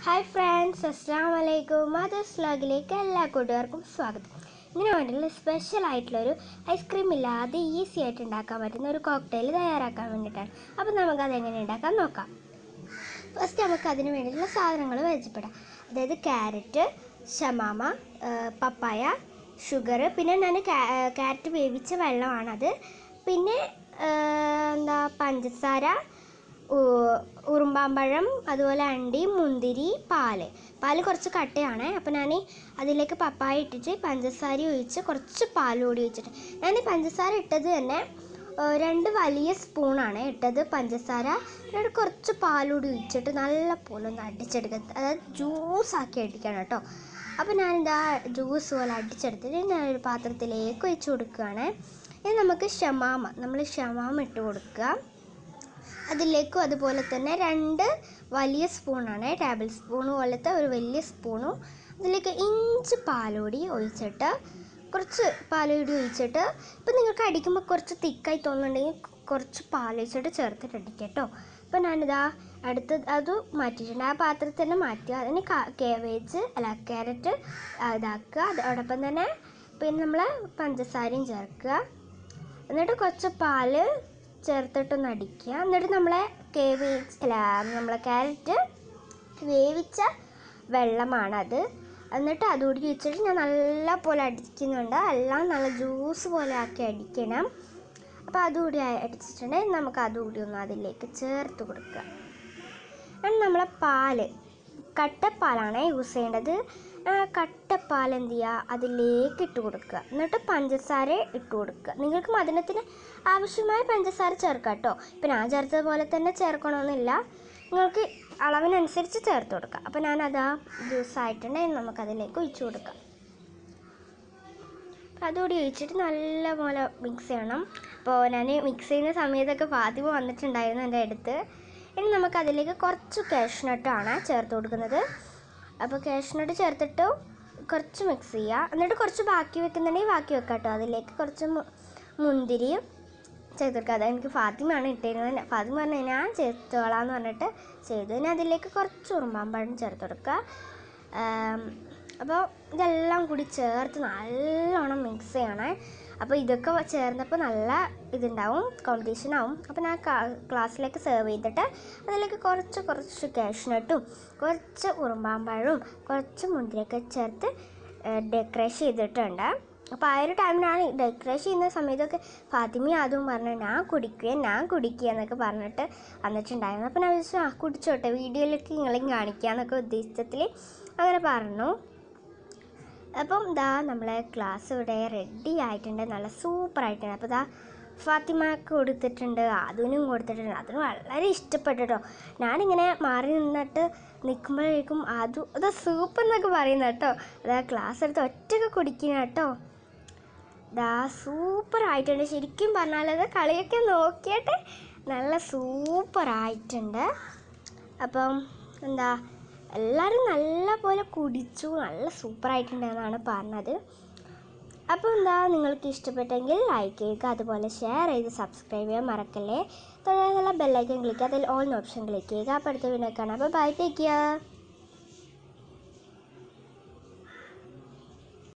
hi friends അസ്സാം വലൈക്കും mothers വ്ലോഗിലേക്ക് എല്ലാ കൂട്ടുകാർക്കും സ്വാഗതം ഇങ്ങനെ വേണ്ടിയുള്ള സ്പെഷ്യൽ ആയിട്ടുള്ളൊരു ഐസ്ക്രീം ഇല്ലാതെ ഈസി ആയിട്ട് ഉണ്ടാക്കാൻ പറ്റുന്ന ഒരു കോക്ടെയിൽ തയ്യാറാക്കാൻ വേണ്ടിയിട്ടാണ് അപ്പോൾ നമുക്കത് എങ്ങനെ ഉണ്ടാക്കാൻ നോക്കാം ഫസ്റ്റ് നമുക്ക് അതിന് വേണ്ടിയിട്ടുള്ള സാധനങ്ങൾ പരിചയപ്പെടാം അതായത് ക്യാരറ്റ് ഷമാമ പപ്പായ ഷുഗർ പിന്നെ ഞാൻ ക്യാരറ്റ് വേവിച്ച വെള്ളമാണത് പിന്നെ ആ, എന്താ പഞ്ചസാര ഉ- ഉറുമ്പാമ്പഴം അതുപോലെ അണ്ടി മുന്തിരി പാല് പാല് കുറച്ച് കട്ടയാണ് അപ്പോൾ ഞാൻ അതിലേക്ക് പപ്പായ ഇട്ടിട്ട് പഞ്ചസാര ഒഴിച്ച് കുറച്ച് പാൽ കൂടി ഒഴിച്ചിട്ട് ഞാൻ ഈ പഞ്ചസാര ഇട്ടത് തന്നെ ആ, രണ്ട് വലിയ സ്പൂണാണ് ഇട്ടത് പഞ്ചസാര എന്നിട്ട് കുറച്ച് പാലൂടി ഒഴിച്ചിട്ട് നല്ല പോലെ ഒന്ന് അടിച്ചെടുക്കുക അതായത് ജ്യൂസ് ആക്കി അടിക്കണം കേട്ടോ അപ്പോൾ ഞാനിതാ ജ്യൂസ് പോലെ അടിച്ചെടുത്തിട്ട് ഞാനൊരു പാത്രത്തിലേക്ക് ഒഴിച്ച് കൊടുക്കുകയാണ് ഇനി നമുക്ക് ഷമാമ നമ്മൾ ഷമാമ ഇട്ട് കൊടുക്കുക അതിലേക്കും അതുപോലെ തന്നെ രണ്ട് വലിയ സ്പൂണാണ് ടേബിൾ സ്പൂൺ പോലത്തെ ഒരു വലിയ സ്പൂണും അതിലേക്ക് ഇഞ്ച് പാലൂടി ഒഴിച്ചിട്ട് കുറച്ച് പാലൂടി ഒഴിച്ചിട്ട് ഇപ്പം നിങ്ങൾക്ക് അടിക്കുമ്പോൾ കുറച്ച് തിക്കായി തോന്നുന്നുണ്ടെങ്കിൽ കുറച്ച് പാലൊഴിച്ചിട്ട് ചേർത്തിട്ട് അടിക്കുക കേട്ടോ ഇപ്പം ഞാനിതാ അടുത്ത് അത് മാറ്റിയിട്ടുണ്ട് ആ പാത്രത്തിൽ തന്നെ മാറ്റുക അതിന് കേവേജ് അല്ല ക്യാരറ്റ് ഇതാക്കുക അതോടൊപ്പം തന്നെ പിന്നെ നമ്മൾ പഞ്ചസാരയും ചേർക്കുക എന്നിട്ട് കുറച്ച് പാല് ചേർത്തിട്ടൊന്ന് അടിക്കുക എന്നിട്ട് നമ്മളെ കേവേജ് അല്ല നമ്മളെ ക്യാരറ്റ് വേവിച്ച വെള്ളമാണത് എന്നിട്ട് അതുകൂടി വെച്ചിട്ട് ഞാൻ നല്ല പോലെ അടിക്കുന്നുണ്ട് എല്ലാം നല്ല ജ്യൂസ് പോലെ ആക്കി അടിക്കണം അപ്പോൾ അതുകൂടി അടിച്ചിട്ടുണ്ടെങ്കിൽ നമുക്ക് അതുകൂടി ഒന്ന് അതിലേക്ക് ചേർത്ത് കൊടുക്കുക എന്നിട്ട് നമ്മളെ പാല് കട്ടപ്പാലാണ് യൂസ് ചെയ്യേണ്ടത് ആ കട്ടപ്പാൽ എന്ത് ചെയ്യുക അതിലേക്ക് ഇട്ട് കൊടുക്കുക എന്നിട്ട് പഞ്ചസാര ഇട്ട് കൊടുക്കുക നിങ്ങൾക്ക് മധുരത്തിന് ആവശ്യമായ പഞ്ചസാര ചേർക്കുക കേട്ടോ ഇപ്പം ഞാൻ ചേർത്തത് പോലെ തന്നെ ചേർക്കണമെന്നില്ല നിങ്ങൾക്ക് അളവിനനുസരിച്ച് ചേർത്ത് കൊടുക്കുക അപ്പോൾ ഞാനത് ആ ജ്യൂസ് ആയിട്ടുണ്ടെങ്കിൽ നമുക്കതിലേക്ക് ഒഴിച്ചു കൊടുക്കാം അപ്പോൾ അതുകൂടി ഒഴിച്ചിട്ട് നല്ലപോലെ മിക്സ് ചെയ്യണം അപ്പോൾ ഞാൻ മിക്സ് ചെയ്യുന്ന സമയത്തൊക്കെ ഫാത്തിമ വന്നിട്ടുണ്ടായിരുന്നു എൻ്റെ അടുത്ത് ഇനി നമുക്ക് അതിലേക്ക് കുറച്ച് കാഷ്നട്ടാണ് ചേർത്ത് കൊടുക്കുന്നത് അപ്പോൾ കാഷ്നട്ട് ചേർത്തിട്ട് കുറച്ച് മിക്സ് ചെയ്യുക എന്നിട്ട് കുറച്ച് ബാക്കി വെക്കുന്നുണ്ടെങ്കിൽ ബാക്കി വെക്കാം കേട്ടോ അതിലേക്ക് കുറച്ച് മു- മുന്തിരിയും ചേർത്ത് കൊടുക്കുക അത് എനിക്ക് ഫാത്തിമയാണ് ഇട്ടിരുന്നത് ഫാത്തിമ പറഞ്ഞു ഞാൻ ചേർത്തോളാം എന്ന് പറഞ്ഞിട്ട് ചെയ്തു ഇനി അതിലേക്ക് കുറച്ച് ഉറുമ്പാമ്പഴം ചേർത്ത് കൊടുക്കുക ആം, അപ്പോൾ ഇതെല്ലാം കൂടി ചേർത്ത് നല്ലോണം മിക്സ് ചെയ്യണേ അപ്പോൾ ഇതൊക്കെ ചേർന്നപ്പോൾ നല്ല ഇതുണ്ടാവും കോമ്പറ്റീഷൻ ആവും അപ്പോൾ ഞാൻ ക്ലാസ്സിലേക്ക് സെർവ് ചെയ്തിട്ട് അതിലേക്ക് കുറച്ച് കുറച്ച് കാഷ്നട്ടും കുറച്ച് ഉറുമ്പാമ്പഴവും കുറച്ച് മുന്തിരിയൊക്കെ ചേർത്ത് ഡെക്കറേറ്റ് ചെയ്തിട്ടുണ്ട് അപ്പോൾ ആ ഒരു ടൈമിലാണ് ഡെക്കറേറ്റ് ചെയ്യുന്ന സമയത്തൊക്കെ ഫാത്തിമ അതും പറഞ്ഞു ഞാൻ കുടിക്കുക ഞാൻ കുടിക്കുക എന്നൊക്കെ പറഞ്ഞിട്ട് വന്നിട്ടുണ്ടായിരുന്നു അപ്പോൾ ഞാൻ വിളിച്ചു ആ കുടിച്ചോട്ടെ വീഡിയോയിലേക്ക് നിങ്ങളെയും കാണിക്കുക എന്നൊക്കെ ഉദ്ദേശത്തിൽ അങ്ങനെ പറഞ്ഞു അപ്പം ഇതാ നമ്മളെ ക്ലാസ് ഇവിടെ റെഡി ആയിട്ടുണ്ട് നല്ല സൂപ്പർ ആയിട്ടുണ്ട് അപ്പോൾ ഇതാ ഫാത്തിമക്ക് കൊടുത്തിട്ടുണ്ട് അതിനും കൊടുത്തിട്ടുണ്ട് അതിന് വളരെ ഇഷ്ടപ്പെട്ടു കേട്ടോ ഞാനിങ്ങനെ മാറി നിന്നിട്ട് നിൽക്കുമ്പോഴേക്കും അത് അത് സൂപ്പർ എന്നൊക്കെ പറയുന്ന കേട്ടോ അതാ ക്ലാസ് എടുത്ത് ഒറ്റയ്ക്ക് കുടിക്കുന്ന കേട്ടോ ദാ സൂപ്പർ ആയിട്ടുണ്ട് ശരിക്കും പറഞ്ഞാൽ അത് കളിയൊക്കെ നോക്കിയിട്ട് നല്ല സൂപ്പർ ആയിട്ടുണ്ട് അപ്പം എന്താ എല്ലാവരും നല്ല പോലെ കുടിച്ചു നല്ല സൂപ്പർ ആയിട്ടുണ്ട് എന്നാണ് പറഞ്ഞത് അപ്പോൾ എന്താ നിങ്ങൾക്ക് ഇഷ്ടപ്പെട്ടെങ്കിൽ ലൈക്ക് ചെയ്യുക അതുപോലെ ഷെയർ ചെയ്ത് സബ്സ്ക്രൈബ് ചെയ്യാൻ മറക്കല്ലേ തുടർന്നുള്ള ബെല്ലൈക്കൻ ക്ലിക്ക് അതിൽ ഓൾ ഓപ്ഷൻ ക്ലിക്ക് ചെയ്യുക അപ്പോൾ അടുത്ത വീഡിയോ കാണാം അപ്പോൾ ബൈ ടേക്ക് കെയർ